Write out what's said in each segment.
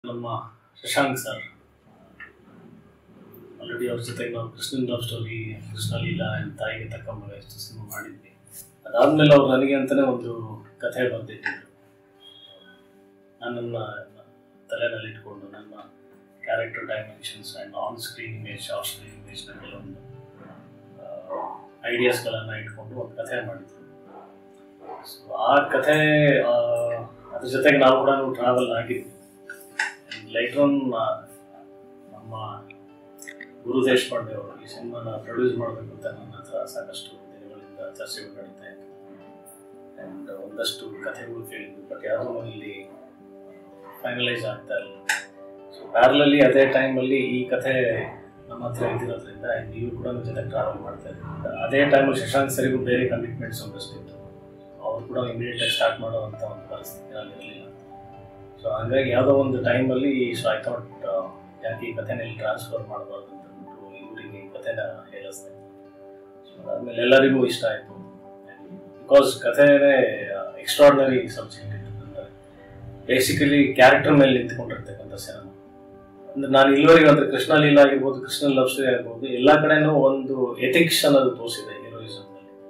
ನಮ್ಮ Shashank sir already ಅವ್ರ ಜೊತೆಗೆ ನಾವು ಕೃಷ್ಣನ್ love story Krishna Leela and ತಾಯಿಗೆ ತಕ್ಕ ಮಗ ಎಷ್ಟು ಸಿನಿಮಾ ಮಾಡಿದ್ವಿ ಅದಾದ್ಮೇಲೆ ಅವ್ರು ನನಗೆ ಅಂತಾನೆ ಒಂದು ಕಥೆ ಬರೆದಿಟ್ಟಿದ್ರು ನನ್ನನ್ನು ತಲೆನಲ್ಲಿ ಇಟ್ಕೊಂಡು ನನ್ನ character dimensions and on screen image off screen ಇಮೇಜ್ನ ಕೆಲವೊಂದು ಐಡಿಯಾಸ್ಗಳನ್ನು ಇಟ್ಕೊಂಡು ಒಂದು ಕಥೆ ಮಾಡಿದ್ರು ಸೊ ಆ ಕಥೆ ಆ, ಅದ್ರ ಜೊತೆಗೆ ನಾವು ಕೂಡ ಟ್ರಾವೆಲ್ ಆಗಿದ್ವಿ ಲೈಟ್ ಒನ್ ನಮ್ಮ ಗುರು ದೇಶಪಾಂಡೆ ಅವರು ಈ ಸಿನಿಮಾನ ಪ್ರೊಡ್ಯೂಸ್ ಮಾಡಬೇಕು ಅಂತ ನನ್ನ ಹತ್ರ ಸಾಕಷ್ಟು ದಿನಗಳಿಂದ ಚರ್ಚೆಗಳು ನಡೀತಾ ಇತ್ತು ಆ್ಯಂಡ್ ಒಂದಷ್ಟು ಕಥೆಗಳು ಕೇಳಿದ್ವಿ ಬಟ್ ಯಾವುದೂ ಇಲ್ಲಿ ಫೈನಲೈಸ್ ಆಗ್ತಾ ಇಲ್ಲ ಸೊ ಪ್ಯಾರಲಲ್ಲಿ ಅದೇ ಟೈಮಲ್ಲಿ ಈ ಕಥೆ ನಮ್ಮ ಹತ್ರ ಇದ್ದಿರೋದ್ರಿಂದ ನೀವು ಕೂಡ ನಮ್ಮ ಜೊತೆ ಟ್ರಾವೆಲ್ ಮಾಡ್ತಾ ಇದ್ದೀವಿ ಅದೇ ಟೈಮಲ್ಲಿ ಶಶಾಂಕ್ ಸರಿಗೂ ಬೇರೆ ಕಮಿಟ್ಮೆಂಟ್ಸ್ ಒಂದಷ್ಟು ಇತ್ತು ಅವ್ರು ಕೂಡ ಇಮಿಡಿಯೇಟಾಗಿ ಸ್ಟಾರ್ಟ್ ಮಾಡುವಂಥ ಒಂದು ಪರಿಸ್ಥಿತಿ ಇರಲಿಲ್ಲ ಸೊ ಹಾಗಾಗಿ ಯಾವುದೋ ಒಂದು ಟೈಮಲ್ಲಿ ಸೊ ಐ ಥಾಟ್ ಯಾಕೆ ಈ ಕಥೆನ ಇಲ್ಲಿ ಟ್ರಾನ್ಸ್ಫರ್ ಮಾಡಬಾರ್ದು ಅಂತ ಅಂದ್ಬಿಟ್ಟು ಇವರಿಗೆ ಈ ಕಥೆನ ಹೇಳಿಸ್ದೆ ಸೊ ಅದಾದ್ಮೇಲೆ ಎಲ್ಲರಿಗೂ ಇಷ್ಟ ಆಯಿತು ಬಿಕಾಸ್ ಕಥೆನೇ ಎಕ್ಸ್ಟ್ರಾರ್ಡನರಿ ಸಬ್ಜೆಕ್ಟ್ ಇತ್ತು ಅಂದರೆ ಬೇಸಿಕಲಿ ಕ್ಯಾರೆಕ್ಟರ್ ಮೇಲೆ ನಿಂತ್ಕೊಂಡಿರ್ತಕ್ಕಂಥ ಸಿನಿಮಾ ಅಂದ್ರೆ ನಾನು ಇಲ್ಲಿವರೆಗೆ ಅಂದ್ರೆ ಕೃಷ್ಣ ಲೀಲಾ ಆಗಿರ್ಬೋದು ಕೃಷ್ಣ ಲವ್ ಸ್ಟೋರಿ ಆಗಿರ್ಬೋದು ಎಲ್ಲ ಕಡೆನೂ ಒಂದು ಎಥಿಕ್ಸ್ ಅನ್ನೋದು ತೋರಿಸಿದೆ ಹೀರೋಯಿಸಮ್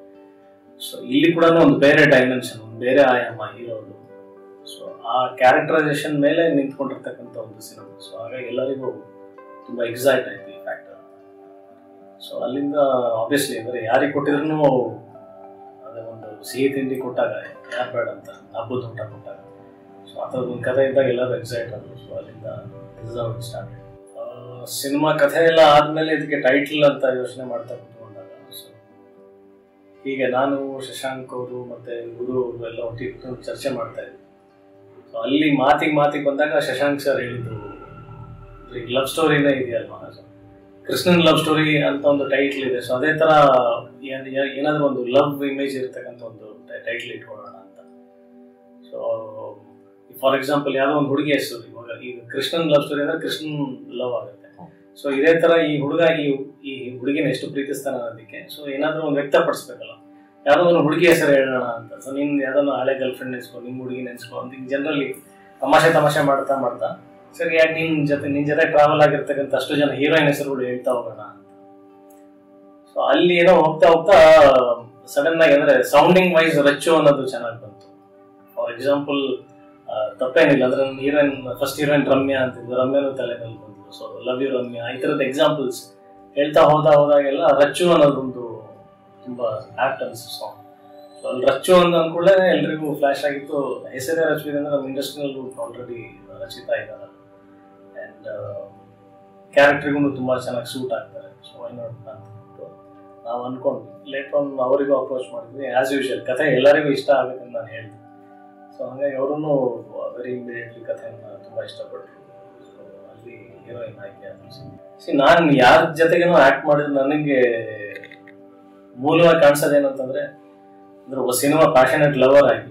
ಸೊ ಇಲ್ಲಿ ಕೂಡ ಒಂದು ಬೇರೆ ಡೈಮೆನ್ಷನ್ ಒಂದು ಬೇರೆ ಆಯಾಮ ಹೀರೋದು ಸೊ ಆ ಕ್ಯಾರೆಕ್ಟರೈಸೇಷನ್ ಮೇಲೆ ನಿಂತ್ಕೊಂಡಿರ್ತಕ್ಕಂಥ ಒಂದು ಸಿನಿಮಾ ಸೊ ಹಾಗಾಗಿ ಎಲ್ಲರಿಗೂ ತುಂಬಾ ಎಕ್ಸೈಟ್ ಆಯ್ತು ಈ ಫ್ಯಾಕ್ಟರ್ ಸೊ ಅಲ್ಲಿಂದ ಆಬ್ವಿಯಸ್ಲಿ ಅಂದರೆ ಯಾರಿಗೆ ಕೊಟ್ಟಿದ್ರು ಅದೇ ಒಂದು ಸಿಹಿ ತಿಂಡಿ ಕೊಟ್ಟಾಗ ಯಾರು ಬೇಡ ಅಂತ ಹಬ್ಬದ ಊಟ ಕೊಟ್ಟಾಗ ಸೊ ಆ ಥರದ್ದು ಒಂದು ಕಥೆ ಇದ್ದಾಗ ಎಲ್ಲರೂ ಎಕ್ಸೈಟ್ ಆದರು ಸೊ ಅಲ್ಲಿಂದ ಸ್ಟಾರ್ಟ್ ಸಿನಿಮಾ ಕಥೆ ಎಲ್ಲ ಆದ್ಮೇಲೆ ಇದಕ್ಕೆ ಟೈಟಲ್ ಅಂತ ಯೋಚನೆ ಮಾಡ್ತಾ ಕುತ್ಕೊಂಡಾಗ ಸೊ ಹೀಗೆ ನಾನು ಶಶಾಂಕ್ ಅವರು ಮತ್ತೆ ಗುರು ಅವರು ಎಲ್ಲ ಒಟ್ಟಿಗೆ ಕೂತ್ಕೊಂಡು ಚರ್ಚೆ ಮಾಡ್ತಾ ಇದ್ವಿ ಸೊ ಅಲ್ಲಿ ಮಾತಿಗೆ ಮಾತಿಗೆ ಬಂದಾಗ ಶಶಾಂಕ್ ಸರ್ ಹೇಳಿದ್ರು ಈಗ ಲವ್ ಸ್ಟೋರಿನೇ ಇದೆಯಲ್ವಾ ಸೊ ಕೃಷ್ಣನ್ ಲವ್ ಸ್ಟೋರಿ ಅಂತ ಒಂದು ಟೈಟ್ಲ್ ಇದೆ ಸೊ ಅದೇ ತರ ಏನ್- ಏನ್- ಏನಾದ್ರೂ ಒಂದು ಲವ್ ಇಮೇಜ್ ಇರ್ತಕ್ಕಂಥ ಒಂದು ಟೈಟ್ಲ್ ಇಟ್ಕೊಳ್ಳೋಣ ಅಂತ ಸೊ ಫಾರ್ ಎಕ್ಸಾಂಪಲ್ ಯಾವುದೋ ಒಂದು ಹುಡುಗಿ ಹೆಸರು ಇವಾಗ ಈಗ ಕೃಷ್ಣನ್ ಲವ್ ಸ್ಟೋರಿ ಅಂದ್ರೆ ಕೃಷ್ಣನ್ ಲವ್ ಆಗುತ್ತೆ ಸೊ ಇದೇ ತರ ಈ ಹುಡುಗ ಈ ಈ ಹುಡುಗಿನ ಎಷ್ಟು ಪ್ರೀತಿಸ್ತಾನೆ ಅನ್ನೋದಕ್ಕೆ ಸೊ ಏನಾದ್ರೂ ಒಂದು ವ್ಯಕ್ತಪಡಿಸ್ಬೇಕಲ್ಲ ಯಾವುದೋ ಒಂದು ಹುಡುಗಿ ಹೆಸರು ಹೇಳೋಣ ಅಂತ ಸೊ ನಿನ್ ಯಾವ್ದೋ ಹಳೆ ಗರ್ಲ್ ಫ್ರೆಂಡ್ ನೆನ್ಸ್ಕೊ ನಿಮ್ಮ ಹುಡುಗಿ ನೆನ್ಸ್ಕೊ ಅಂತ ಈಗ ಜನರಲಿ ತಮಾಷೆ ತಮಾಷೆ ಮಾಡ್ತಾ ಮಾಡ್ತಾ ಸರಿ ಯಾಕೆ ನಿನ್ ಜೊತೆ ನಿನ್ ಜೊತೆ ಟ್ರಾವೆಲ್ ಆಗಿರ್ತಕ್ಕಂಥ ಅಷ್ಟು ಜನ ಹೀರೋಯಿನ್ ಹೆಸರುಗಳು ಹೇಳ್ತಾ ಹೋಗೋಣ ಅಂತ ಸೊ ಅಲ್ಲಿ ಏನೋ ಹೋಗ್ತಾ ಹೋಗ್ತಾ ಸಡನ್ ಆಗಿ ಅಂದ್ರೆ ಸೌಂಡಿಂಗ್ ವೈಸ್ ರಚ್ಚು ಅನ್ನೋದು ಚೆನ್ನಾಗಿ ಬಂತು ಫಾರ್ ಎಕ್ಸಾಂಪಲ್ ತಪ್ಪೇನಿಲ್ಲ ಅಂದ್ರೆ ನನ್ನ ಹೀರೋಯಿನ್ ಫಸ್ಟ್ ಹೀರೋಯಿನ್ ರಮ್ಯಾ ಅಂತಿದ್ದು ರಮ್ಯಾನು ತಲೆ ಮೇಲೆ ಬಂದ್ರು ಸೊ ಲವ್ ಯು ರಮ್ಯಾ ಈ ಥರದ ಎಕ್ಸಾಂಪಲ್ಸ್ ಹೇಳ್ತಾ ಹೋದ ಹೋದಾಗೆಲ್ಲ ರಚ್ಚು ಅನ್ನೋದೊಂದು ತುಂಬಾ ಆಪ್ಟ್ ಅನ್ಸು ಸಾಂಗ್ ಸೊ ಅಲ್ಲಿ ರಚ್ಚು ಅಂತ ಅಂದ್ಕೂಡಲೇ ಎಲ್ರಿಗೂ ಫ್ಲಾಶ್ ಆಗಿತ್ತು ಹೆಸರೇ ರಚ್ಚು ಇದೆ ಅಂದ್ರೆ ನಮ್ಮ ಇಂಡಸ್ಟ್ರಿಯಲ್ಲಿ ಆಲ್ರೆಡಿ ರಚಿತಾ ಇದ್ದಾರೆ ಆ್ಯಂಡ್ ಕ್ಯಾರೆಕ್ಟ್ರಿಗೂ ತುಂಬಾ ಚೆನ್ನಾಗಿ ಸೂಟ್ ಆಗ್ತಾರೆ ಸೊ ವೈ ನಾಟ್ ಅಂತ ಅಂದ್ಬಿಟ್ಟು ನಾವು ಅನ್ಕೊಂಡ್ವಿ ಲೇಟ್ ಆನ್ ಅವರಿಗೂ ಅಪ್ರೋಚ್ ಮಾಡಿದ್ವಿ ಆಸ್ ಯೂಶುವಲ್ ಕಥೆ ಎಲ್ಲರಿಗೂ ಇಷ್ಟ ಆಗುತ್ತೆ ಅಂತ ನಾನು ಹೇಳಿದೆ ಸೊ ಹಾಗಾಗಿ ಅವರೂ ವೆರಿ ಇಮಿಡಿಯೇಟ್ಲಿ ಕಥೆಯನ್ನು ತುಂಬಾ ಇಷ್ಟಪಟ್ಟರು ಸೊ ಅಲ್ಲಿ ಹೀರೋಯಿನ್ ಆಯ್ಕೆ ಆದ್ರು ಸಿ ನಾನು ಯಾರ ಜೊತೆಗೇನೋ ಆಕ್ಟ್ ಮಾಡಿದ್ರೆ ನನಗೆ ಮೂಲವಾಗಿ ಕಾಣಿಸೋದೇನಂತಂದ್ರೆ ಅಂದ್ರೆ ಒಬ್ಬ ಸಿನಿಮಾ ಪ್ಯಾಷನೆಟ್ ಲವರ್ ಆಗಿ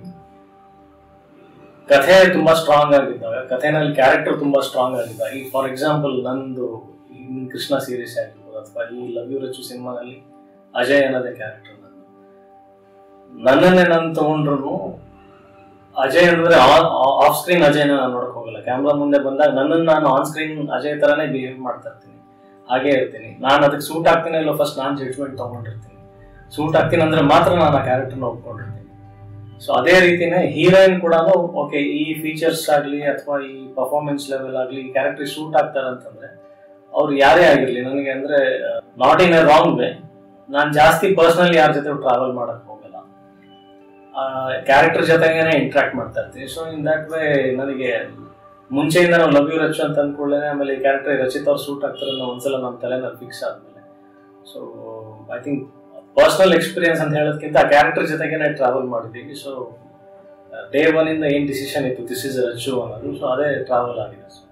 ಕಥೆ ತುಂಬಾ ಸ್ಟ್ರಾಂಗ್ ಆಗಿದ್ದಾಗ ಕಥೆನಲ್ಲಿ ಕ್ಯಾರೆಕ್ಟರ್ ತುಂಬಾ ಸ್ಟ್ರಾಂಗ್ ಆಗಿದ್ದಾಗ ಈಗ ಫಾರ್ ಎಕ್ಸಾಂಪಲ್ ನಂದು ಈ ಕೃಷ್ಣ ಸೀರೀಸ್ ಆಗಿರ್ಬೋದು ಅಥವಾ ಈ ಲವ್ ಯು ರಚ್ಚು ಸಿನಿಮಾನಲ್ಲಿ ಅಜಯ್ ಅನ್ನೋದೇ ಕ್ಯಾರೆಕ್ಟರ್ ನಂದು ನನ್ನನ್ನೇ ನಾನು ತಗೊಂಡ್ರು ಅಜಯ್ ಅಂದ್ರೆ ಆಫ್ ಸ್ಕ್ರೀನ್ ಅಜಯ್ನ ನಾನು ನೋಡಕ್ ಹೋಗಲ್ಲ ಕ್ಯಾಮ್ರಾ ಮುಂದೆ ಬಂದಾಗ ನನ್ನನ್ನು ನಾನು ಆನ್ ಸ್ಕ್ರೀನ್ ಅಜಯ್ ತರಾನೇ ಬಿಹೇವ್ ಮಾಡ್ತಾ ಇರ್ತೀನಿ ಹಾಗೇ ಇರ್ತೀನಿ ನಾನು ಅದಕ್ಕೆ ಸೂಟ್ ಆಗ್ತೀನಿ ಇಲ್ಲ ಫಸ್ಟ್ ನಾನು ಜಡ್ಜ್ಮೆಂಟ್ ತಗೊಂಡಿರ್ತೀನಿ ಸೂಟ್ ಆಗ್ತೀನಿ ಅಂದ್ರೆ ಮಾತ್ರ ನಾನು ಆ ಕ್ಯಾರೆಕ್ಟರ್ನ ಒಪ್ಕೊಂಡಿರ್ತೀನಿ ಸೊ ಅದೇ ರೀತಿನೇ ಹೀರೋಯಿನ್ ಕೂಡ ಓಕೆ ಈ ಫೀಚರ್ಸ್ ಆಗಲಿ ಅಥವಾ ಈ ಪರ್ಫಾರ್ಮೆನ್ಸ್ ಲೆವೆಲ್ ಆಗಲಿ ಈ ಕ್ಯಾರೆಕ್ಟರ್ ಸೂಟ್ ಆಗ್ತಾರೆ ಅಂತಂದ್ರೆ ಅವ್ರು ಯಾರೇ ಆಗಿರ್ಲಿ ನನಗೆ ಅಂದ್ರೆ not in a wrong way ನಾನು ಜಾಸ್ತಿ ಪರ್ಸನಲಿ ಯಾರ ಜೊತೆ ಟ್ರಾವೆಲ್ ಮಾಡಕ್ ಹೋಗಲ್ಲ ಕ್ಯಾರೆಕ್ಟರ್ ಜೊತೆಗೇನೆ ಇಂಟ್ರಾಕ್ಟ್ ಮಾಡ್ತಾ ಇರ್ತೀನಿ ಸೊ ಇನ್ ದಟ್ ವೇ ನನಗೆ ಮುಂಚೆಯಿಂದ ನಾವು ಲವ್ ಯು ರಚು ಅಂತ ಅಂದ್ಕೊಳ್ಳೇನೆ ಆಮೇಲೆ ಈ ಕ್ಯಾರೆಕ್ಟರ್ ರಚಿತ್ ಅವ್ರು ಸೂಟ್ ಆಗ್ತಾರೆ ಅನ್ನೋ ಒಂದ್ಸಲ ನಮ್ಮ ತಲೆನಲ್ಲಿ ಫಿಕ್ಸ್ ಆದ್ಮೇಲೆ so I think personal experience ಅಂತ ಹೇಳೋದಕ್ಕಿಂತ ಆ ಕ್ಯಾರೆಕ್ಟರ್ ಜೊತೆಗೇನೆ ಟ್ರಾವೆಲ್ ಮಾಡಿದ್ದೀವಿ ಸೊ ಡೇ ಒನ್ ಇಂದ ಏನು ಡಿಸಿಷನ್ ಇತ್ತು ದಿಸ್ ಇಸ್ ರಚ್ಚು ಅನ್ನೋದು ಸೊ ಅದೇ ಟ್ರಾವೆಲ್ ಆಗಿದೆ so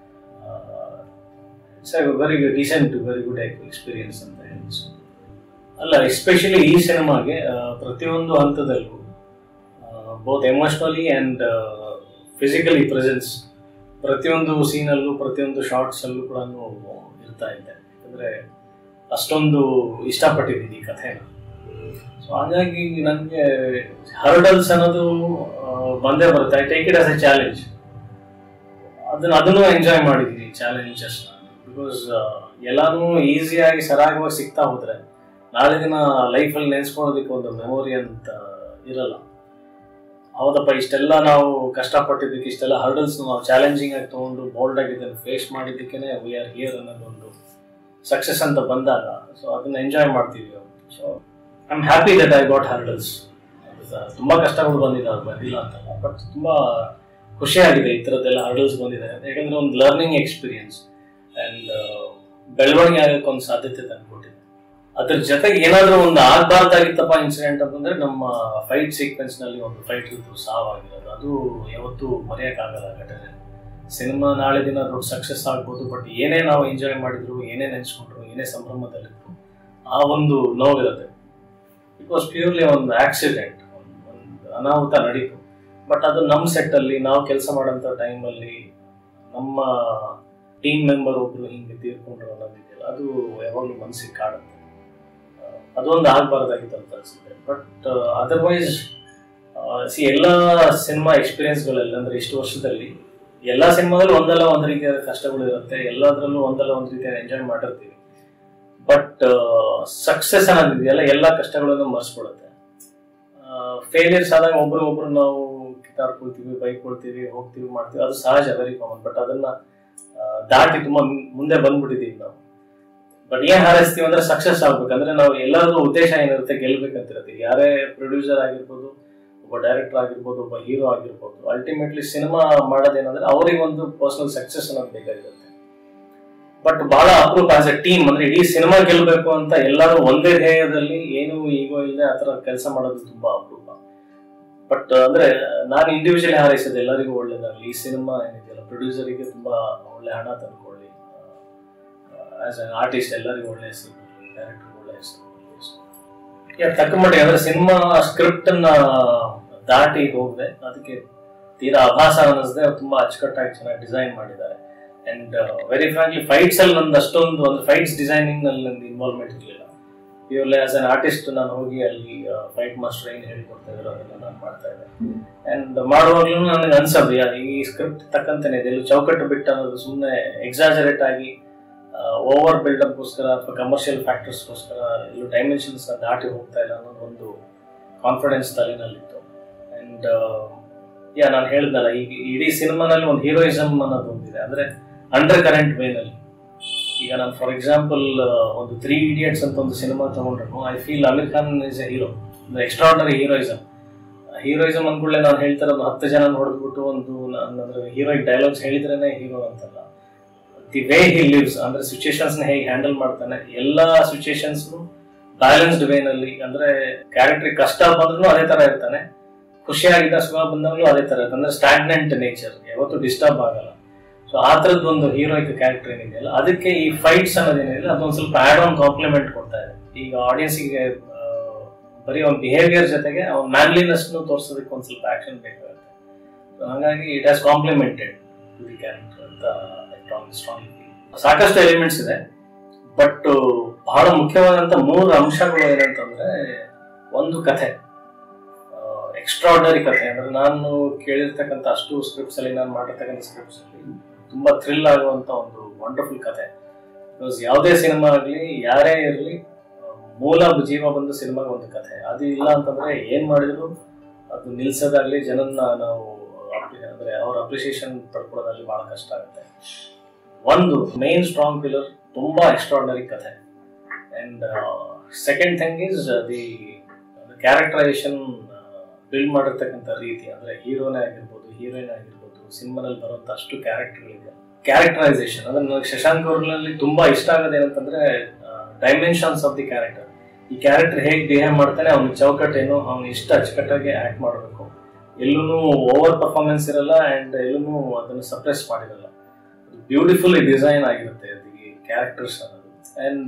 it's very decent very good experience ಅಂತ ಹೇಳಿ ಸೊ ಅಲ್ಲ ಎಸ್ಪೆಷಲಿ ಈ ಸಿನಿಮಾಗೆ ಪ್ರತಿಯೊಂದು ಹಂತದಲ್ಲೂ both emotionally and physically presence ಪ್ರತಿಯೊಂದು ಸೀನಲ್ಲೂ ಪ್ರತಿಯೊಂದು ಶಾರ್ಟ್ಸಲ್ಲೂ ಕೂಡ ಇರ್ತಾ ಇದ್ದೆ ಯಾಕಂದರೆ ಅಷ್ಟೊಂದು ಇಷ್ಟಪಟ್ಟಿದ್ದೀನಿ ಈ ಕಥೆನ ಸೊ ಹಾಗಾಗಿ ನನಗೆ ಹರ್ಡಲ್ಸ್ ಅನ್ನೋದು ಆ, ಬಂದೇ ಬರುತ್ತೆ I take it as a challenge ಅದನ್ನ ಅದನ್ನು ಎಂಜಾಯ್ ಮಾಡಿದ್ದೀನಿ ಚಾಲೆಂಜಸ್ ಬಿಕಾಸ್ ಎಲ್ಲಾನು ಈಸಿಯಾಗಿ ಸರಾಗವಾಗಿ ಸಿಗ್ತಾ ಹೋದ್ರೆ ನಾಳೆ ದಿನ ಲೈಫಲ್ಲಿ ನೆನೆಸ್ಕೊಳ್ಳೋದಕ್ಕೆ ಒಂದು ಮೆಮೊರಿ ಅಂತ ಇರಲ್ಲ ಹೌದಪ್ಪ ಇಷ್ಟೆಲ್ಲ ನಾವು ಕಷ್ಟಪಟ್ಟಿದ್ದಕ್ಕೆ ಇಷ್ಟೆಲ್ಲ ಹರ್ಡಲ್ಸ್ ನಾವು ಚಾಲೆಂಜಿಂಗ್ ಆಗಿ ತಗೊಂಡು ಬೋಲ್ಡ್ ಆಗಿ ಇದನ್ನು ಫೇಸ್ ಮಾಡಿದ್ದಕ್ಕೆ ವಿ ಆರ್ ಹಿಯರ್ ಅನ್ನೋದೊಂದು ಸಕ್ಸಸ್ ಅಂತ ಬಂದಾಗ ಸೊ ಅದನ್ನ ಎಂಜಾಯ್ ಮಾಡ್ತೀವಿ so I am happy that I got hurdles ತುಂಬಾ ಕಷ್ಟಗಳು ಬಂದಿದ್ದಾವೆ ಬಂದಿಲ್ಲ ಅಂತಲ್ಲ ಬಟ್ ತುಂಬಾ ಖುಷಿಯಾಗಿದೆ ಈ ಥರದ್ದೆಲ್ಲ ಹರ್ಡಲ್ಸ್ ಬಂದಿದೆ ಯಾಕಂದ್ರೆ ಒಂದು ಲರ್ನಿಂಗ್ ಎಕ್ಸ್ಪೀರಿಯನ್ಸ್ ಆ್ಯಂಡ್ ಬೆಳವಣಿಗೆ ಆಗಕ್ಕೆ ಒಂದು ಸಾಧ್ಯತೆ ತಂದುಕೊಟ್ಟಿದೆ ಅದ್ರ ಜೊತೆಗೆ ಏನಾದರೂ ಒಂದು ಆಗಬಾರ್ದಾಗಿತ್ತಪ್ಪ ಇನ್ಸಿಡೆಂಟ್ ಅಂತಂದ್ರೆ ನಮ್ಮ ಫೈಟ್ ಸೀಕ್ವೆನ್ಸ್ ನಲ್ಲಿ ಒಂದು ಫೈಟ್ ಇದ್ದು ಸಾವಾಗಿರೋದು ಅದು ಯಾವತ್ತೂ ಮರೆಯೋಕ್ಕಾಗಲ್ಲ ಘಟನೆ ಸಿನಿಮಾ ನಾಳೆ ದಿನ ದೊಡ್ಡ ಸಕ್ಸಸ್ ಆಗ್ಬೋದು ಬಟ್ ಏನೇ ನಾವು ಎಂಜಾಯ್ ಮಾಡಿದ್ರು ಏನೇ ನೆನೆಸ್ಕೊಂಡ್ರು ಏನೇ ಸಂಭ್ರಮದಲ್ಲಿದ್ರು ಆ ಒಂದು ನೋವಿರುತ್ತೆ ಇಟ್ ವಾಸ್ ಪ್ಯೂರ್ಲಿ ಒಂದು ಆಕ್ಸಿಡೆಂಟ್ ಒಂದು ಅನಾಹುತ ನಡೀತು ಬಟ್ ಅದು ನಮ್ಮ ಸೆಟ್ಟಲ್ಲಿ ನಾವು ಕೆಲಸ ಮಾಡೋಂಥ ಟೈಮಲ್ಲಿ ನಮ್ಮ ಟೀಮ್ ಮೆಂಬರ್ ಒಬ್ರು ಹಿಂಗೆ ತೀರ್ಕೊಂಡ್ರು ಅನ್ನೋದಿದೆಯಲ್ಲ ಅದು ಯಾವಾಗಲೂ ಮನಸ್ಸಿಗೆ ಕಾಡುತ್ತೆ ಆ, ಅದೊಂದು ಆಗಬಾರ್ದಾಗಿತ್ತು ಅಂತ ಅನ್ಸುತ್ತೆ ಬಟ್ ಅದರ್ವೈಸ್ ಸಿ ಎಲ್ಲ ಸಿನಿಮಾ ಎಕ್ಸ್ಪೀರಿಯನ್ಸ್ಗಳೆಲ್ಲ ಅಂದ್ರೆ ಇಷ್ಟು ವರ್ಷದಲ್ಲಿ ಎಲ್ಲ ಸಿನಿಮಾದಲ್ಲೂ ಒಂದಲ್ಲ ಒಂದು ರೀತಿಯ ಕಷ್ಟಗಳು ಇರುತ್ತೆ ಎಲ್ಲದರಲ್ಲೂ ಒಂದಲ್ಲ ಒಂದು ರೀತಿಯ ಎಂಜಾಯ್ ಮಾಡಿರ್ತೀವಿ ಬಟ್ ಸಕ್ಸಸ್ ಅನ್ನೋದಿದೆಯಲ್ಲ ಎಲ್ಲ ಕಷ್ಟಗಳನ್ನು ಮರೆಸ್ಬಿಡುತ್ತೆ ಫೇಲಿಯರ್ಸ್ ಆದಾಗ ಒಬ್ರು ಒಬ್ರು ನಾವು ಕಿತ್ತಾಡ್ಕೊಳ್ತೀವಿ ಬೈಕೊಳ್ತೀವಿ ಹೋಗ್ತೀವಿ ಮಾಡ್ತೀವಿ ಅದು ಸಹಜ ವೆರಿ ಕಾಮನ್ ಬಟ್ ಅದನ್ನ ಆ, ದಾಟಿ ತುಂಬಾ ಮುಂ- ಮುಂದೆ ಬಂದ್ಬಿಟ್ಟಿದೀವಿ ನಾವು ಬಟ್ ಏನ್ ಹಾರೈಸ್ತೀವಿ ಅಂದ್ರೆ ಸಕ್ಸಸ್ ಆಗ್ಬೇಕಂದ್ರೆ ನಾವು ಎಲ್ಲರದ್ದು ಉದ್ದೇಶ ಏನಿರುತ್ತೆ ಗೆಲ್ಬೇಕಂತಿರುತ್ತೆ ಯಾರೇ ಪ್ರೊಡ್ಯೂಸರ್ ಆಗಿರ್ಬೋದು ಒಬ್ಬ ಡೈರೆಕ್ಟರ್ ಆಗಿರ್ಬೋದು ಒಬ್ಬ ಹೀರೋ ಆಗಿರ್ಬೋದು ಅಲ್ಟಿಮೇಟ್ಲಿ ಸಿನಿಮಾ ಮಾಡೋದೇನಂದ್ರೆ ಅವ್ರಿಗೆ ಒಂದು ಪರ್ಸನಲ್ ಸಕ್ಸಸ್ ಅನ್ನೋದು ಬೇಕಾಗಿರುತ್ತೆ ಬಟ್ ಬಹಳ ಅಪ್ರೂಪ್ ಆಸ್ ಎ ಟೀಮ್ ಅಂದ್ರೆ ಇಡೀ ಸಿನಿಮಾ ಗೆಲ್ಬೇಕು ಅಂತ ಎಲ್ಲರೂ ಒಂದೇ ಧ್ಯೇಯದಲ್ಲಿ ಏನು ಈಗೋ ಇಲ್ಲದೆ ಆತರ ಕೆಲಸ ಮಾಡೋದು ತುಂಬಾ ಅಪರೂಪ ಬಟ್ ಅಂದ್ರೆ ನಾನು ಇಂಡಿವಿಜುವಲಿ ಹಾರೈಸೋದು ಎಲ್ಲರಿಗೂ ಒಳ್ಳೇದಾಗಲಿ ಈ ಸಿನಿಮಾ ಏನಿದೆಯಲ್ಲ ಪ್ರೊಡ್ಯೂಸರಿಗೆ ತುಂಬಾ ಒಳ್ಳೆ ಹಣ ತಂದ್ಕೊಳ್ಳಿ ಆಸ್ ಅನ್ ಆರ್ಟಿಸ್ಟ್ ಎಲ್ಲರಿಗೂ ಒಳ್ಳೆ ಹೆಸರು ಡೈರೆಕ್ಟರ್ ಒಳ್ಳೆ ಹೆಸರು ಯಾ, ತಕ್ಕ ಮಟ್ಟಿಗೆ ಅಂದ್ರೆ ಸಿನಿಮಾ ಸ್ಕ್ರಿಪ್ಟ್ ಅನ್ನ ದಾಟಿ ಹೋಗದೆ ಅದಕ್ಕೆ ತೀರಾ ಅಭಾಸ ಅನ್ನಿಸದೆ ತುಂಬಾ ಅಚ್ಚುಕಟ್ಟಾಗಿ ಚೆನ್ನಾಗಿ ಡಿಸೈನ್ ಮಾಡಿದ್ದಾರೆ ಅಂಡ್ ವೆರಿ ಫ್ರಾಂಕ್ಲಿ ಫೈಟ್ಸ್ ಅಲ್ಲಿ ನಂದು ಅಷ್ಟೊಂದು ಒಂದು ಫೈಟ್ಸ್ ಡಿಸೈನಿಂಗ್ ನಲ್ಲಿ ನಂದು ಇನ್ವಾಲ್ವ್ಮೆಂಟ್ ಇರಲಿಲ್ಲ ಪ್ಯೂರ್ಲಿ ಆಸ್ ಅನ್ ಆರ್ಟಿಸ್ಟ್ ನಾನು ಹೋಗಿ ಅಲ್ಲಿ ಫೈಟ್ ಮಾಸ್ಟರ್ ಏನು ಹೇಳಿಕೊಡ್ತಾ ಇದ್ರು ಅದನ್ನ ನಾನು ಮಾಡ್ತಾ ಇದ್ದೆ ಅಂಡ್ ಮಾಡುವಾಗ್ಲೂ ನನಗೆ ಅನ್ಸೋದು ಯಾ, ಈ ಸ್ಕ್ರಿಪ್ಟ್ ತಕ್ಕಂತಾನೆ ಇದೆ ಇಲ್ಲಿ ಚೌಕಟ್ಟು ಬಿಟ್ಟು ಅನ್ನೋದು ಸುಮ್ಮನೆ ಎಕ್ಸಾಜರೇಟ್ ಆಗಿ ಓವರ್ ಬಿಲ್ಡಪ್ಗೋಸ್ಕರ ಅಥವಾ ಕಮರ್ಷಿಯಲ್ ಫ್ಯಾಕ್ಟರ್ಸ್ಗೋಸ್ಕರ ಇಲ್ಲೂ ಡೈಮೆನ್ಷನ್ಸ್ ದಾಟಿ ಹೋಗ್ತಾ ಇಲ್ಲ ಅನ್ನೋದು ಒಂದು ಕಾನ್ಫಿಡೆನ್ಸ್ ತಲೆನಲ್ಲಿತ್ತು ಅಂಡ್ ಯಾ ನಾನು ಹೇಳಿದ್ನಲ್ಲ ಈಗ ಇಡೀ ಸಿನಿಮಾನಲ್ಲಿ ಒಂದು ಹೀರೋಯಿಸಮ್ ಅನ್ನೋದು ಒಂದಿದೆ ಅಂದ್ರೆ ಅಂಡರ್ ಕರೆಂಟ್ ವೇನಲ್ಲಿ ಈಗ ನಾನು ಫಾರ್ ಎಕ್ಸಾಂಪಲ್ ಒಂದು ತ್ರೀ ಇಡಿಯಟ್ಸ್ ಅಂತ ಒಂದು ಸಿನಿಮಾ ತಗೊಂಡ್ರು I feel Aamir Khan is a hero ಒಂದು ಎಕ್ಸ್ಟ್ರಾರ್ಡನರಿ ಹೀರೋಯಿಸಮ್ ಹೀರೋಯಿಸಮ್ ಅಂದ್ಕೊಳ್ಳೆ ನಾನು ಹೇಳ್ತಾರೆ ಒಂದು ಹತ್ತು ಜನ ನೋಡಿದ್ಬಿಟ್ಟು ಒಂದು ನಾನು ಅಂದ್ರೆ ಹೀರೋಯಿಕ್ ಡೈಲಾಗ್ಸ್ ಹೇಳಿದ್ರೇನೆ ಹೀರೋ ಅಂತಲ್ಲ ದಿ ವೇ ಹಿ ಲಿವ್ಸ್ ಅಂದ್ರೆ ಸಿಚುಯೇಷನ್ಸ್ ನ ಹೇಗೆ ಹ್ಯಾಂಡಲ್ ಮಾಡ್ತಾನೆ ಎಲ್ಲಾ ಸಿಚುಯೇಷನ್ಸ್ ಬ್ಯಾಲೆನ್ಸ್ಡ್ ವೇನಲ್ಲಿ ಅಂದ್ರೆ ಕ್ಯಾರೆಕ್ಟರ್ ಕಷ್ಟ ಬಂದ್ರೂ ಅದೇ ತರ ಇರ್ತಾನೆ ಖುಷಿಯಾಗಿದ್ದ ಸುಖ ಬಂದಾಗಲೂ ಅದೇ ತರ ಇರ್ತಾನೆ ಅಂದ್ರೆ ಸ್ಟಾಗ್ನೆಂಟ್ ನೇಚರ್ ಯಾವತ್ತೂ ಡಿಸ್ಟರ್ಬ್ ಆಗಲ್ಲ ಸೊ ಆ ಥರದ್ದು ಒಂದು ಹೀರೋಯಿಕ್ ಕ್ಯಾರೆಕ್ಟರ್ ಏನಿದೆಯಲ್ಲ ಅದಕ್ಕೆ ಈ ಫೈಟ್ಸ್ ಅನ್ನೋದೇನಿದೆ ಅದೊಂದು ಸ್ವಲ್ಪ ಆಡ್ ಆನ್ ಕಾಂಪ್ಲಿಮೆಂಟ್ ಕೊಡ್ತಾ ಇದೆ ಈಗ ಆಡಿಯನ್ಸಿಗೆ ಬರೀ ಅವ್ನ ಬಿಹೇವಿಯರ್ ಜೊತೆಗೆ ಅವ್ನ ಮ್ಯಾನ್ಲಿನೆಸ್ ತೋರಿಸೋದಕ್ಕೆ ಒಂದು ಸ್ವಲ್ಪ ಆಕ್ಷನ್ ಬೇಕಾಗುತ್ತೆ So ಹಾಗಾಗಿ it has complimented to the character ಅಂತ ಸ್ಟ್ರಾಂಗ್ ಸಾಕಷ್ಟು ಎಲಿಮೆಂಟ್ಸ್ ಇದೆ ಬಟ್ ಬಹಳ ಮುಖ್ಯವಾದಂತ ಮೂರು ಅಂಶಗಳು ಏನಂತಂದ್ರೆ ಒಂದು ಕಥೆ ಎಕ್ಸ್ಟ್ರಾರ್ಡನರಿ ಕಥೆ ಅಂದ್ರೆ ನಾನು ಕೇಳಿರ್ತಕ್ಕಂಥ ಅಷ್ಟು ಸ್ಕ್ರಿಪ್ಟ್ಸ್ ಅಲ್ಲಿ ನಾನು ಮಾಡಿರ್ತಕ್ಕಂಥ ಸ್ಕ್ರಿಪ್ಟ್ಸ್ ಅಲ್ಲಿ ತುಂಬಾ ಥ್ರಿಲ್ ಆಗುವಂತ ಒಂದು ವಂಡರ್ಫುಲ್ ಕಥೆ ಬಿಕಾಸ್ ಯಾವುದೇ ಸಿನಿಮಾ ಆಗಲಿ ಯಾರೇ ಇರಲಿ ಮೂಲ ಜೀವ ಬಂದು ಸಿನಿಮಾಗೆ ಒಂದು ಕಥೆ ಅದು ಇಲ್ಲ ಅಂತಂದ್ರೆ ಏನ್ ಮಾಡಿದ್ರು ಅದು ನಿಲ್ಸೋದಾಗ್ಲಿ ಜನನ್ನ ನಾವು appre- ಅಂದ್ರೆ ಅವ್ರ ಅಪ್ರಿಸಿಯೇಷನ್ ಪಡ್ಕೊಳ್ಳೋದ್ರಲ್ಲಿ ಬಹಳ ಕಷ್ಟ ಆಗುತ್ತೆ ಒಂದು ಮೇನ್ ಸ್ಟ್ರಾಂಗ್ ಪಿಲ್ಲರ್ ತುಂಬಾ ಎಕ್ಸ್ಟ್ರಾರ್ಡನರಿ ಕಥೆ and second thing is the characterisation build ಮಾಡಿರ್ತಕ್ಕಂಥ ರೀತಿ ಅಂದ್ರೆ ಹೀರೋನೇ ಆಗಿರ್ಬೋದು ಹೀರೋಯಿನ್ ಆಗಿರ್ಬೋದು ಸಿನಿಮಾನಲ್ಲಿ ಬರುವಂತ ಅಷ್ಟು ಕ್ಯಾರೆಕ್ಟರ್ಗಳಿದೆ ಕ್ಯಾರೆಕ್ಟರೈಸೇಷನ್ ಅಂದ್ರೆ ನನಗೆ ಶಶಾಂಕ್ ಅವ್ರಲ್ಲಿ ತುಂಬಾ ಇಷ್ಟ ಆಗೋದು ಏನಂತಂದ್ರೆ ಡೈಮೆನ್ಷನ್ಸ್ ಆಫ್ ದಿ ಕ್ಯಾರೆಕ್ಟರ್ ಈ ಕ್ಯಾರೆಕ್ಟರ್ ಹೇಗೆ ಬಿಹೇವ್ ಮಾಡ್ತಾನೆ ಅವ್ನ ಚೌಕಟ್ಟೇನು ಅವ್ನು ಇಷ್ಟ ಅಚ್ಚುಕಟ್ಟಾಗಿ ಆಕ್ಟ್ ಮಾಡಬೇಕು ಎಲ್ಲೂ ಓವರ್ ಪರ್ಫಾರ್ಮೆನ್ಸ್ ಇರಲ್ಲ ಅಂಡ್ ಎಲ್ಲೂ ಅದನ್ನು ಸಪ್ರೆಸ್ ಮಾಡಿರಲ್ಲ ಬ್ಯೂಟಿಫುಲಿ ಡಿಸೈನ್ ಆಗಿರುತ್ತೆ ಅದಕ್ಕೆ ಕ್ಯಾರೆಕ್ಟರ್ಸ್ ಅನ್ನೋದು ಅಂಡ್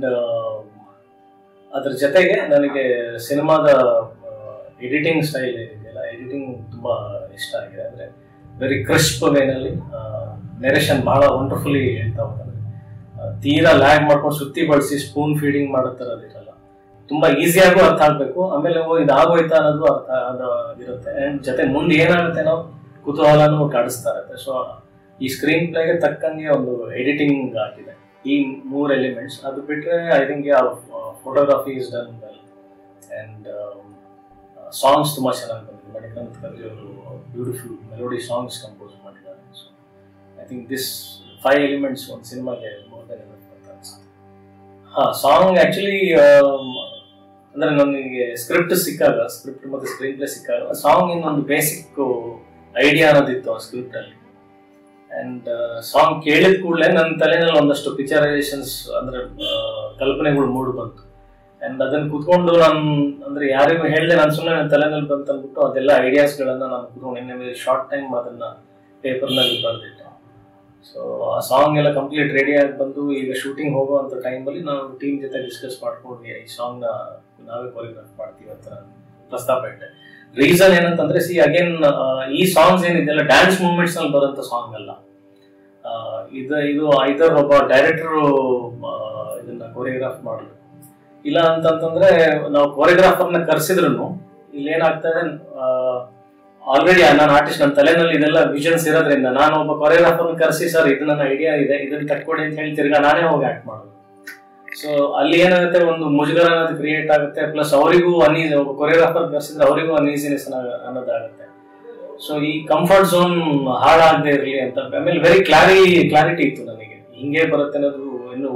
ಅದ್ರ ಜೊತೆಗೆ ನನಗೆ ಸಿನಿಮಾದ ಎಡಿಟಿಂಗ್ ಸ್ಟೈಲ್ ಏನಿದೆಯಲ್ಲ ಎಡಿಟಿಂಗ್ ತುಂಬಾ ಇಷ್ಟ ಆಗಿದೆ ಅಂದ್ರೆ ವೆರಿ ಕ್ರಿಸ್ಪ್ ವೇನಲ್ಲಿ ನೆರೇಷನ್ ಬಹಳ ವಂಡರ್ಫುಲಿ ಹೇಳ್ತಾ ಹೋಗ್ತಾರೆ ಆ, ತೀರಾ ಲ್ಯಾಗ್ ಮಾಡ್ಕೊಂಡು ಸುತ್ತಿ ಬಳಸಿ ಸ್ಪೂನ್ ಫೀಡಿಂಗ್ ಮಾಡೋ ಥರ ಇರಲ್ಲ ತುಂಬಾ ಈಸಿಯಾಗೂ ಅರ್ಥ ಆಗ್ಬೇಕು ಆಮೇಲೆ ಓ ಇದಾಗೋಯ್ತಾ ಅನ್ನೋದು ಅರ್ಥ ಅದು ಇರುತ್ತೆ ಅಂಡ್ ಜೊತೆ ಮುಂದೆ ಏನಾಗುತ್ತೆ ನಾವು ಕುತೂಹಲನೂ ಕಾಡಿಸ್ತಾ ಇರುತ್ತೆ ಸೊ ಈ ಸ್ಕ್ರೀನ್ ಪ್ಲೇಗೆ ತಕ್ಕಂಗೆ ಒಂದು ಎಡಿಟಿಂಗ್ ಆಗಿದೆ ಈ ಮೂರು ಎಲಿಮೆಂಟ್ಸ್ ಅದು ಬಿಟ್ಟರೆ I think photography is done well and songs ತುಂಬ ಚೆನ್ನಾಗಿ ಬಂದಿದೆ ಮಣಿಕಾಂತ್ ಕರ್ಜಿ ಅವರು ಬ್ಯೂಟಿಫುಲ್ ಮೆಲೋಡಿ ಸಾಂಗ್ಸ್ ಕಂಪೋಸ್ ಮಾಡಿದ್ದಾರೆ so I think this five elements ಒಂದು ಸಿನಿಮಾಗೆ ಮೋರ್ ದೆನ್ ಅಂತ ಅನ್ಸುತ್ತೆ ಹಾಂ ಸಾಂಗ್ ಆ್ಯಕ್ಚುಲಿ ಅಂದರೆ ನನಗೆ ಸ್ಕ್ರಿಪ್ಟ್ ಸಿಕ್ಕಾಗ ಸ್ಕ್ರಿಪ್ಟ್ ಮತ್ತು ಸ್ಕ್ರೀನ್ ಪ್ಲೇ ಸಿಕ್ಕಾಗ ಸಾಂಗ್ ಇನ್ನೊಂದು ಬೇಸಿಕ್ ಐಡಿಯಾ ಅನ್ನೋದಿತ್ತು ಆ ಸ್ಕ್ರಿಪ್ಟಲ್ಲಿ ಆ್ಯಂಡ್ ಸಾಂಗ್ ಕೇಳಿದ ಕೂಡಲೇ ನನ್ನ ತಲೆನಲ್ಲಿ ಒಂದಷ್ಟು ಪಿಕ್ಚರೈಸೇಷನ್ಸ್ ಅಂದರೆ ಕಲ್ಪನೆಗಳು ಮೂಡು ಬಂತು ಆ್ಯಂಡ್ ಅದನ್ನು ಕುತ್ಕೊಂಡು ನಾನು ಅಂದರೆ ಯಾರಿಗೂ ಹೇಳಿದೆ ನಾನು ಸುಮ್ಮನೆ ನನ್ನ ತಲೆನಲ್ಲಿ ಬಂತು ಅಂದ್ಬಿಟ್ಟು ಅದೆಲ್ಲ ಐಡಿಯಾಸ್ಗಳನ್ನು ನಾನು ಕುತ್ಕೊಂಡು ನಿನ್ನೆ ಶಾರ್ಟ್ ಟೈಮ್ ಅದನ್ನು ಪೇಪರ್ನಲ್ಲಿ ಬರೆದಿಟ್ಟೆ ಸೊ ಆ ಸಾಂಗ್ ಎಲ್ಲ ಕಂಪ್ಲೀಟ್ ರೆಡಿ ಆಗಿ ಬಂದು ಈಗ ಶೂಟಿಂಗ್ ಹೋಗುವಂಥ ಟೈಮಲ್ಲಿ ನಾವು ಟೀಮ್ ಜೊತೆ ಡಿಸ್ಕಸ್ ಮಾಡ್ಕೊಂಡ್ವಿ ಈ ಸಾಂಗ್ನ ನಾವೇ ಕೊರಿಯೋಗ್ರಾಫ್ ಮಾಡ್ತೀವಿ ಅಂತ ನಾನು ಪ್ರಸ್ತಾಪ ಇಟ್ಟೆ ರೀಸನ್ ಏನಂತಂದ್ರೆ ಸಿ ಅಗೇನ್ ಈ ಸಾಂಗ್ಸ್ ಏನಿದೆಯಲ್ಲ ಡ್ಯಾನ್ಸ್ ಮೂಮೆಂಟ್ಸ್ ನಲ್ಲಿ ಬರೋಂಥ ಸಾಂಗ್ ಅಲ್ಲ ಇದು ಇದು ಐದರ್ ಒಬ್ಬ ಡೈರೆಕ್ಟರ್ ಇದನ್ನ ಕೊರಿಯೋಗ್ರಾಫ್ ಮಾಡಲು ಇಲ್ಲ ಅಂತಂತಂದ್ರೆ ನಾವು ಕೊರಿಯೋಗ್ರಾಫರ್ನ ಕರ್ಸಿದ್ರು ಇಲ್ಲಿ ಏನಾಗ್ತದೆ ಆಲ್ರೆಡಿ ನಾನು ಆರ್ಟಿಸ್ಟ್ ನನ್ನ ತಲೆನಲ್ಲಿ ಇದೆಲ್ಲ ವಿಷನ್ಸ್ ಇರೋದ್ರಿಂದ ನಾನು ಒಬ್ಬ ಕೊರಿಯೋಗ್ರಾಫರ್ನ ಕರೆಸಿ ಸರ್ ಇದು ನನ್ನ ಐಡಿಯಾ ಇದೆ ಇದನ್ನ ತಕ್ಕೊಡಿ ಅಂತ ಹೇಳಿ ತಿರ್ಗಾ ನಾನೇ ಹೋಗಿ ಆಕ್ಟ್ ಮಾಡೋದು ಸೊ ಅಲ್ಲಿ ಏನಾಗುತ್ತೆ ಒಂದು ಮುಜುಗರ ಅನ್ನೋದು ಕ್ರಿಯೇಟ್ ಆಗುತ್ತೆ ಪ್ಲಸ್ ಅವರಿಗೂ ಅನೀಸ್ ಒಬ್ಬ ಕೊರಿಯೋಗ್ರಾಫರ್ ಕರೆಸಿದ್ರೆ ಅವರಿಗೂ ಅನೀಸಿನೆಸ್ ಅನ್ನೋದಾಗುತ್ತೆ ಸೊ ಈ ಕಂಫರ್ಟ್ ಝೋನ್ ಹಾಳಾಗದೆ ಇರಲಿ ಅಂತ ಆಮೇಲೆ ವೆರಿ ಕ್ಲಾರಿ ಕ್ಲಾರಿಟಿ ಇತ್ತು ನನಗೆ ಹಿಂಗೆ ಬರುತ್ತೆ ಅನ್ನೋದು ಏನು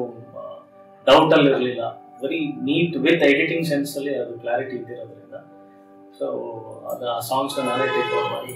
ಡೌಟ್ ಅಲ್ಲಿ ಇರಲಿಲ್ಲ very neat with editing sense ಅಲ್ಲಿ ಅದು ಕ್ಲಾರಿಟಿ ಇದ್ದಿರೋದ್ರಿಂದ ಸೊ ಅದು ಆ ಸಾಂಗ್ಸ್ ನಾನೇ ಟೇಕ್ ಓವರ್ ಮಾಡಿ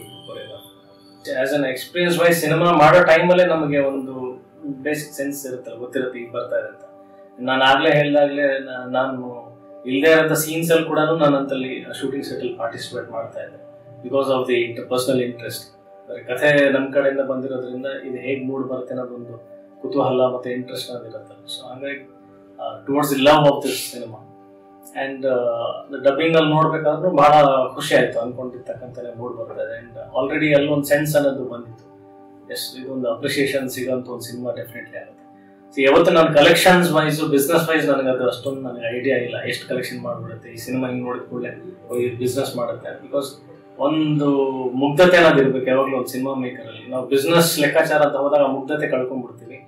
as an experience wise cinema ಮಾಡೋ ಟೈಮಲ್ಲೇ ನಮಗೆ ಒಂದು ಬೇಸಿಕ್ ಸೆನ್ಸ್ ಇರುತ್ತಲ್ಲ ಗೊತ್ತಿರುತ್ತೆ ಈಗ ಬರ್ತಾ ಇರುತ್ತೆ ನಾನು ಆಗ್ಲೇ ಹೇಳ್ದಾಗ್ಲೇ ನಾನು ಇಲ್ಲದೆ ಇರೋಂಥ ಸೀನ್ಸ್ ಅಲ್ಲಿ ಕೂಡ ನಾನು ಅಂತಲ್ಲಿ ಶೂಟಿಂಗ್ ಸೆಟ್ ಅಲ್ಲಿ ಪಾರ್ಟಿಸಿಪೇಟ್ ಮಾಡ್ತಾ ಇದ್ದೆ because of the personal interest ಕಥೆ ನಮ್ಮ ಕಡೆಯಿಂದ ಬಂದಿರೋದ್ರಿಂದ ಇದು ಹೇಗೆ ಮೂಡ್ ಬರುತ್ತೆ ಅನ್ನೋದೊಂದು ಕುತೂಹಲ ಮತ್ತೆ ಇಂಟ್ರೆಸ್ಟ್ ಅನ್ನೋದಿರುತ್ತಲ್ಲ ಸೊ ಹಂಗಾಗಿ towards the love of this cinema and dubbing ಅಲ್ಲಿ ನೋಡ್ಬೇಕಾದ್ರೂ ಬಹಳ ಖುಷಿ ಆಯ್ತು ಅನ್ಕೊಂಡಿರ್ತಕ್ಕಂಥದ್ದೇ ಮೂಡ್ ಬರ್ತದೆ ಆ್ಯಂಡ್ ಆಲ್ರೆಡಿ ಅಲ್ಲೊಂದು ಸೆನ್ಸ್ ಅನ್ನೋದು ಬಂದಿತ್ತು ಎಸ್ ಇದೊಂದು ಅಪ್ರಿಷಿಯೇಷನ್ ಸಿಗೋಂಥ ಒಂದು ಸಿನಿಮಾ ಡೆಫಿನೆಟ್ಲಿ ಆಗುತ್ತೆ ಸೊ ಯಾವತ್ತು ನಾನು ಕಲೆಕ್ಷನ್ಸ್ ವೈಸು ಬಿಸ್ನೆಸ್ ವೈಸ್ ನನಗೆ ಅದು ಅಷ್ಟೊಂದು ನನಗೆ ಐಡಿಯಾ ಇಲ್ಲ ಎಷ್ಟು ಕಲೆಕ್ಷನ್ ಮಾಡಿಬಿಡುತ್ತೆ ಈ ಸಿನಿಮಾ ಹಿಂಗೆ ನೋಡಿದ ಕೂಡಲೇ ಬಿಸ್ನೆಸ್ ಮಾಡುತ್ತೆ ಬಿಕಾಸ್ ಒಂದು ಮುಗ್ಧತೆ ಅನ್ನೋದು ಇರ್ಬೇಕು ಯಾವಾಗಲೂ ಒಂದು ಸಿನಿಮಾ ಮೇಕರಲ್ಲಿ ನಾವು ಬಿಸ್ನೆಸ್ ಲೆಕ್ಕಾಚಾರ ಅಂತ ಹೋದಾಗ ಮುಗ್ಧತೆ ಕಳ್ಕೊಂಡ್ಬಿಡ್ತೀವಿ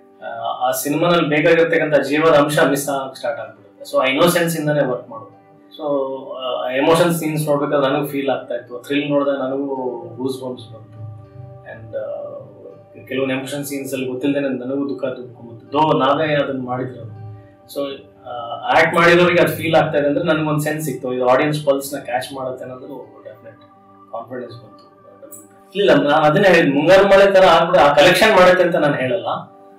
ಆ ಸಿನಿಮಾನಲ್ಲಿ ಬೇಕಾಗಿರ್ತಕ್ಕಂಥ ಜೀವದ ಅಂಶ ಮಿಸ್ ಆಗಕ್ಕೆ ಸ್ಟಾರ್ಟ್ ಆಗ್ಬಿಡುತ್ತೆ ಸೊ ಆ ಇನ್ನೋಸೆನ್ಸ್ ಇಂದಾನೆ ವರ್ಕ್ ಮಾಡೋದು ಸೊ ಎಮೋಷನ್ ಸೀನ್ಸ್ ನೋಡ್ಬೇಕಾದ್ರೆ ನನಗೂ ಫೀಲ್ ಆಗ್ತಾ ಇತ್ತು ಥ್ರಿಲ್ ನೋಡಿದಾಗ ನನಗೂ ಗೂಸ್ ಬಂಪ್ಸ್ ಬಂತು ಆ್ಯಂಡ್ ಕೆಲವೊಂದು ಎಮೋಷನ್ ಸೀನ್ಸ್ ಅಲ್ಲಿ ಗೊತ್ತಿಲ್ಲದೆ ನನಗೂ ದುಃಖ ತುಂಬ್ಕೊಂಬತ್ತು ದೋ ನಾವೇ ಅದನ್ನ ಮಾಡಿದ್ರು ಸೊ ಆಕ್ಟ್ ಮಾಡಿದವರಿಗೆ ಅದು ಫೀಲ್ ಆಗ್ತಾ ಇದೆ ಅಂದ್ರೆ ನನಗೊಂದು ಸೆನ್ಸ್ ಸಿಕ್ತು ಇದು ಆಡಿಯನ್ಸ್ ಪಲ್ಸ್ ನ ಕ್ಯಾಚ್ ಮಾಡುತ್ತೆ ಅನ್ನೋದು ಡೆಫಿನೆಟ್ ಕಾನ್ಫಿಡೆನ್ಸ್ ಬಂತು ಇಲ್ಲ ನಾನು ಅದನ್ನೇ ಹೇಳಿದ್ ಮುಂಗಾರು ಮಳೆ ತರ ಆಗ್ಬಿಟ್ಟು ಆ ಕಲೆಕ್ಷನ್ ಮಾಡುತ್ತೆ ಅಂತ ನಾನು ಹೇಳಲ್ಲ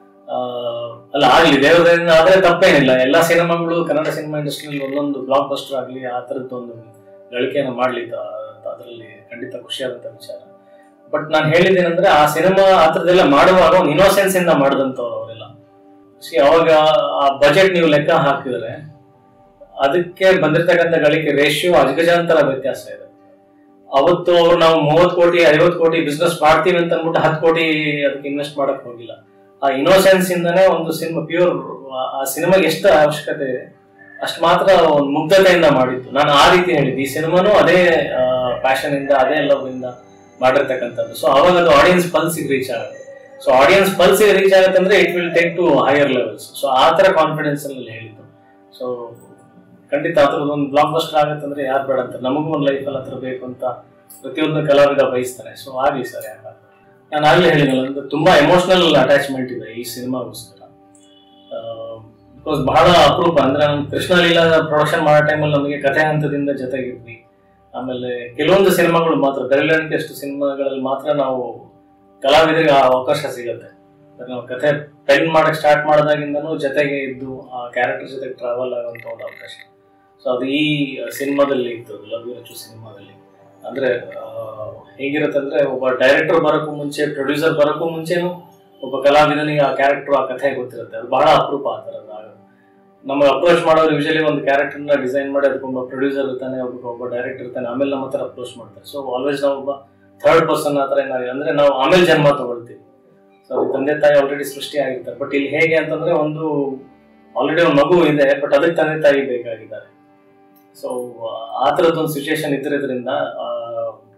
ಅಲ್ಲ ಆಗ್ಲಿ ದೇವರಿಂದ ಆದ್ರೆ ತಪ್ಪೇನಿಲ್ಲ ಎಲ್ಲಾ ಸಿನಿಮಾಗಳು ಕನ್ನಡ ಸಿನಿಮಾ ಇಂಡಸ್ಟ್ರಿಯಲ್ಲಿ ಒಂದೊಂದು ಬ್ಲಾಕ್ ಬಸ್ಟರ್ ಆಗಲಿ ಆ ಥರದ್ದು ಒಂದು ಗಳಿಕೆಯನ್ನು ಮಾಡಲಿ ಅದರಲ್ಲಿ ಖಂಡಿತ ಖುಷಿಯಾದಂಥ ವಿಚಾರ ಬಟ್ ನಾನು ಹೇಳಿದ್ದೇನೆಂದ್ರೆ ಆ ಸಿನಿಮಾ ಆ ಥರದ್ದೆಲ್ಲ ಮಾಡುವಾಗ ಒಂದು ಇನ್ನೋಸೆನ್ಸ್ ಇಂದ ಮಾಡಿದಂಥವ್ರು ಅವರೆಲ್ಲ ಸಿ ಅವಾಗ ಆ ಬಜೆಟ್ ನೀವು ಲೆಕ್ಕ ಹಾಕಿದ್ರೆ ಅದಕ್ಕೆ ಬಂದಿರತಕ್ಕಂಥ ಗಳಿಕೆ ರೇಷಿಯೋ ಅಜಗಜಾಂತರ ವ್ಯತ್ಯಾಸ ಇದೆ ಅವತ್ತು ಅವ್ರು ನಾವು ಮೂವತ್ತು ಕೋಟಿ ಐವತ್ತು ಕೋಟಿ ಬಿಸ್ನೆಸ್ ಮಾಡ್ತೀವಿ ಅಂತ ಅಂದ್ಬಿಟ್ಟು ಹತ್ತು ಕೋಟಿ ಅದಕ್ಕೆ ಇನ್ವೆಸ್ಟ್ ಮಾಡಕ್ ಹೋಗಿಲ್ಲ ಆ ಇನ್ನೋಸೆನ್ಸ್ ಇಂದನೇ ಒಂದು ಸಿನಿಮಾ ಪ್ಯೂರ್ ಆ ಸಿನಿಮಾಗೆ ಎಷ್ಟು ಅವಶ್ಯಕತೆ ಇದೆ ಅಷ್ಟು ಮಾತ್ರ ಒಂದು ಮುಗ್ಧತೆಯಿಂದ ಮಾಡಿದ್ದು ನಾನು ಆ ರೀತಿ ಹೇಳಿದ್ದು ಈ ಸಿನಿಮಾನು ಅದೇ ಪ್ಯಾಷನ್ ಇಂದ ಅದೇ ಲವ್ ಇಂದ ಮಾಡಿರ್ತಕ್ಕಂಥದ್ದು ಸೊ ಅವಾಗ ಅದು ಆಡಿಯನ್ಸ್ ಪಲ್ಸಿಗೆ ರೀಚ್ ಆಗುತ್ತೆ ಸೊ ಆಡಿಯನ್ಸ್ ಪಲ್ಸಿಗೆ ರೀಚ್ ಆಗುತ್ತೆ ಅಂದ್ರೆ it will take to higher levels so ಆ ಥರ ಕಾನ್ಫಿಡೆನ್ಸ್ ಅಲ್ಲಿ ಹೇಳಿದ್ದು ಸೊ ಖಂಡಿತ ಆ ಥರದ್ದು ಒಂದು ಬ್ಲಾಕ್ ಬಸ್ಟರ್ ಆಗುತ್ತೆ ಅಂದ್ರೆ ಯಾರು ಬೇಡ ಅಂತ ನಮಗೂ ಒಂದು ಲೈಫಲ್ಲಿ ಆ ಥರ ಬೇಕು ಅಂತ ಪ್ರತಿಯೊಂದು ಕಲಾವಿದ ಬಯಸ್ತಾನೆ ಸೊ ಆಗಲಿ ಸರ್ ಯಾಕೆ ನಾನು ಆಗಲೇ ಹೇಳಿದ್ನಲ್ಲ ಅಂದ್ರೆ ತುಂಬಾ ಎಮೋಷನಲ್ ಅಟ್ಯಾಚ್ಮೆಂಟ್ ಇದೆ ಈ ಸಿನಿಮಾಗೋಸ್ಕರ ಬಿಕಾಸ್ ಬಹಳ ಅಪರೂಪ ಅಂದ್ರೆ ನಾನು ಕೃಷ್ಣ ಲೀಲಾ ಪ್ರೊಡಕ್ಷನ್ ಮಾಡೋ ಟೈಮಲ್ಲಿ ನಮಗೆ ಕಥೆ ಹಂತದಿಂದ ಜೊತೆಗಿದ್ವಿ ಆಮೇಲೆ ಕೆಲವೊಂದು ಸಿನಿಮಾಗಳು ಮಾತ್ರ ಬೆರಳಿಕೆ ಸಿನಿಮಾಗಳಲ್ಲಿ ಮಾತ್ರ ನಾವು ಕಲಾವಿದರಿಗೆ ಆ ಅವಕಾಶ ಸಿಗುತ್ತೆ ನಾವು ಕಥೆ ಪೆನ್ ಮಾಡಕ್ ಸ್ಟಾರ್ಟ್ ಮಾಡಿದಾಗಿಂದನೂ ಜೊತೆಗೆ ಇದ್ದು ಆ ಕ್ಯಾರೆಕ್ಟರ್ ಜೊತೆಗೆ ಟ್ರಾವೆಲ್ ಆಗುವಂತ ಒಂದು ಅವಕಾಶ ಸೊ ಅದು ಈ ಸಿನಿಮಾದಲ್ಲಿ ಇತ್ತು ಲವ್ ರಚು ಸಿನಿಮಾದಲ್ಲಿ ಅಂದ್ರೆ ಹೇಗಿರುತ್ತೆ ಅಂದ್ರೆ ಒಬ್ಬ ಡೈರೆಕ್ಟರ್ ಬರೋಕ್ಕೂ ಮುಂಚೆ ಪ್ರೊಡ್ಯೂಸರ್ ಬರೋಕ್ಕೂ ಮುಂಚೆನೂ ಒಬ್ಬ ಕಲಾವಿದನಿಗೆ ಆ ಕ್ಯಾರೆಕ್ಟರ್ ಆ ಕಥೆ ಗೊತ್ತಿರುತ್ತೆ ಅದು ಬಹಳ ಅಪರೂಪ ಆ ಥರದ್ದು ನಮ್ಮ ಅಪ್ರೋಚ್ ಮಾಡೋರು ಯೂಶಲಿ ಒಂದು ಕ್ಯಾರೆಕ್ಟರ್ನ ಡಿಸೈನ್ ಮಾಡಿ ಅದಕ್ಕೊಬ್ಬ ಪ್ರೊಡ್ಯೂಸರ್ ಇರ್ತಾನೆ ಒಬ್ಬ ಒಬ್ಬ ಡೈರೆಕ್ಟರ್ ಇರ್ತಾನೆ ಆಮೇಲೆ ನಮ್ಮ ಹತ್ರ ಅಪ್ರೋಚ್ ಮಾಡ್ತಾರೆ ಸೊ ಆಲ್ವೇಸ್ ನಾವು ಒಬ್ಬ ಥರ್ಡ್ ಪರ್ಸನ್ ಆ ಥರ ಏನಾಗಿದೆ ಅಂದ್ರೆ ನಾವು ಆಮೇಲೆ ಜನ್ಮ ತಗೊಳ್ತೀವಿ ಸೊ ತಂದೆ ತಾಯಿ ಆಲ್ರೆಡಿ ಸೃಷ್ಟಿ ಆಗಿರ್ತಾರೆ ಬಟ್ ಇಲ್ಲಿ ಹೇಗೆ ಅಂತಂದ್ರೆ ಒಂದು ಆಲ್ರೆಡಿ ಒಂದು ಮಗು ಇದೆ ಬಟ್ ಅದಕ್ಕೆ ತಂದೆ ತಾಯಿ ಬೇಕಾಗಿದ್ದಾರೆ ಸೊ ಆ ಥರದ್ದೊಂದು ಸಿಚುವೇಶನ್ ಇದ್ದಿರೋದ್ರಿಂದ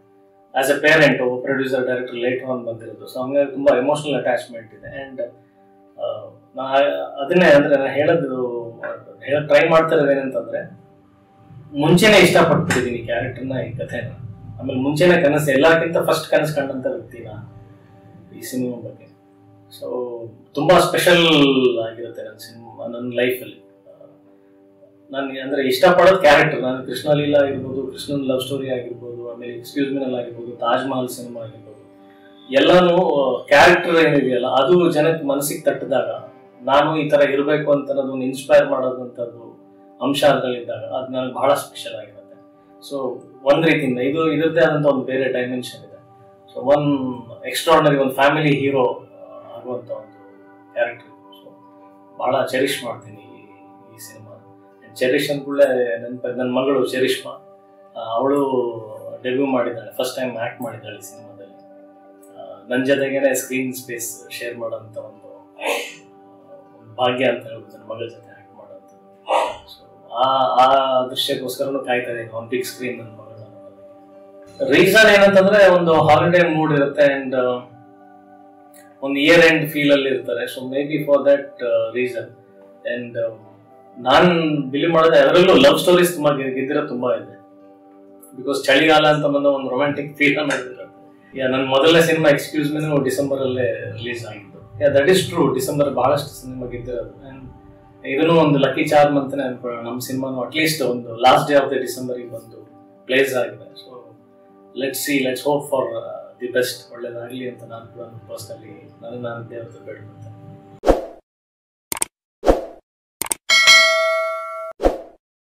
ಆಸ್ ಎ ಪೇರೆಂಟ್ ಒಬ್ಬ ಪ್ರೊಡ್ಯೂಸರ್ ಡೈರೆಕ್ಟರ್ ಲೇಟ್ ಆನ್ ಬಂದಿರೋದು ಸೊ ಹಂಗಾಗಿ ತುಂಬಾ ಎಮೋಷನಲ್ ಅಟ್ಯಾಚ್ಮೆಂಟ್ ಇದೆ ಅಂಡ್ ನಾ ಅದನ್ನೇ ಅಂದ್ರೆ ನಾನು ಹೇಳೋದು ಹೇಳಕ್ ಟ್ರೈ ಮಾಡ್ತಾ ಇರೋದು ಏನಂತಂದ್ರೆ ಮುಂಚೆನೆ ಇಷ್ಟಪಟ್ಬಿಟ್ಟಿದ್ದೀನಿ ಕ್ಯಾರೆಕ್ಟರ್ನ ಈ ಕಥೆನ ಆಮೇಲೆ ಮುಂಚೆನೆ ಕನಸು ಎಲ್ಲಕ್ಕಿಂತ ಫಸ್ಟ್ ಕನಸು ಕಂಡಂತ ವ್ಯಕ್ತಿ ನಾನು ಈ ಸಿನಿಮಾ ಬಗ್ಗೆ ಸೊ ತುಂಬಾ ಸ್ಪೆಷಲ್ ಆಗಿರುತ್ತೆ ನನ್ನ ಸಿನಿಮಾ ನನ್ನ ಲೈಫಲ್ಲಿ ನನಗೆ ಅಂದ್ರೆ ಇಷ್ಟಪಡೋದು ಕ್ಯಾರೆಕ್ಟರ್ ನಾನು ಕೃಷ್ಣ ಲೀಲಾ ಆಗಿರ್ಬೋದು ಕೃಷ್ಣನ್ ಲವ್ ಸ್ಟೋರಿ ಆಗಿರ್ಬೋದು ಆಮೇಲೆ ಎಕ್ಸ್ಕ್ಯೂಸ್ ಮಿನಲ್ ಆಗಿರ್ಬೋದು ತಾಜ್ ಮಹಲ್ ಸಿನಿಮಾ ಆಗಿರ್ಬೋದು ಎಲ್ಲಾನು ಕ್ಯಾರೆಕ್ಟರ್ ಏನಿದೆಯಲ್ಲ ಅದು ಜನಕ್ಕೆ ಮನಸ್ಸಿಗೆ ತಟ್ಟಿದಾಗ ನಾನು ಈ ತರ ಇರಬೇಕು ಅಂತ ಅನ್ನೋದು ಇನ್ಸ್ಪೈರ್ ಮಾಡೋದಂಥದ್ದು ಅಂಶ ಅದ್ರಲ್ಲಿದ್ದಾಗ ಅದು ನನಗೆ ಬಹಳ ಸ್ಪೆಷಲ್ ಆಗಿರುತ್ತೆ ಸೊ ಒಂದ್ ರೀತಿಯಿಂದ ಇದು ಇದರದ್ದೇ ಆದಂತ ಒಂದು ಬೇರೆ ಡೈಮೆನ್ಷನ್ ಇದೆ ಸೊ ಒನ್ ಎಕ್ಸ್ಟ್ರಾರ್ಡನರಿ ಒಂದು ಫ್ಯಾಮಿಲಿ ಹೀರೋ ಆಗುವಂತ ಒಂದು ಕ್ಯಾರೆಕ್ಟರ್ ಸೊ ಬಹಳ ಚೆರಿಶ್ ಮಾಡ್ತೀನಿ ಈ- ಈ ಸಿನಿಮಾ ಚೆರಿಶ್ ಅಂದ್ಕೂಡಲೇ ನೆನಪ ನನ್ನ ಮಗಳು ಚೆರಿಷ್ಮಾ ಅವಳು ಡೆಬ್ಯೂ ಮಾಡಿದ್ದಾಳೆ ಫಸ್ಟ್ ಟೈಮ್ ಆಕ್ಟ್ ಮಾಡಿದ್ದಾಳೆ ಈ ಸಿನಿಮಾದಲ್ಲಿ ನನ್ನ ಜೊತೆಗೇನೆ ಸ್ಕ್ರೀನ್ ಸ್ಪೇಸ್ ಶೇರ್ ಮಾಡೋಂಥ ಒಂದು ಆ, ಒಂದು ಭಾಗ್ಯ ಅಂತ ಹೇಳ್ಬೋದು ನನ್ನ ಮಗಳ ಜೊತೆ ಆಕ್ಟ್ ಮಾಡೋಂಥದ್ದು ಸೊ ಆ ಆ ದೃಶ್ಯಕ್ಕೋಸ್ಕರನೂ ಕಾಯ್ತಾ ಇದ್ದೀನಿ ಒಂದು ಬಿಗ್ ಸ್ಕ್ರೀನ್ ನನ್ನ ಮಗಳ ರೀಸನ್ ಏನಂತಂದ್ರೆ ಒಂದು ಹಾಲಿಡೇ ಮೂಡ್ ಇರುತ್ತೆ ಅಂಡ್ ಒಂದು ಇಯರ್ ಎಂಡ್ ಫೀಲ್ ಅಲ್ಲಿ ಇರ್ತಾರೆ so may be for that reason and ನಾನ್ ಬಿಲೀವ್ ಮಾಡೋದು ಅದರಲ್ಲೂ ಲವ್ ಸ್ಟೋರೀಸ್ ತುಂಬಾ ಗೆ- ಗೆದ್ದಿರೋ ತುಂಬಾ ಇದೆ ಬಿಕಾಸ್ ಚಳಿಗಾಲ ಅಂತ ಬಂದ ಒಂದು ರೊಮ್ಯಾಂಟಿಕ್ ಫೀಲ್ ಅನ್ನೋದಿರುತ್ತೆ ಯಾ ನನ್ನ ಮೊದಲನೇ ಸಿನಿಮಾ ಎಕ್ಸ್ಕ್ಯೂಸ್ ಮಿನು ಡಿಸೆಂಬರ್ ಅಲ್ಲೇ ರಿಲೀಸ್ ಆಗಿತ್ತು yeah that is true December ಬಹಳಷ್ಟು ಸಿನಿಮಾ ಗೆದ್ದಿರೋದು ಅಂಡ್ ಇದನ್ನು ಒಂದು ಲಕ್ಕಿ ಚಾರ್ಮ್ ಅಂತಾನೆ ಅನ್ಕೊಳ್ಳೋಣ ನಮ್ಮ ಸಿನಿಮಾನು ಅಟ್ಲೀಸ್ಟ್ ಒಂದು last day of the December ಬಂದು ಪ್ಲೇಸ್ ಆಗಿದೆ so let's see let's hope for the best ಒಳ್ಳೇದಾಗಲಿ ಅಂತ ನಾನು ಕೂಡ ಪರ್ಸ್ನಲಿ ನನಗೆ ನಾನು ದೇವ್ರ ಹತ್ರ ಬೇಡ್ಕೊಳ್ತೇನೆ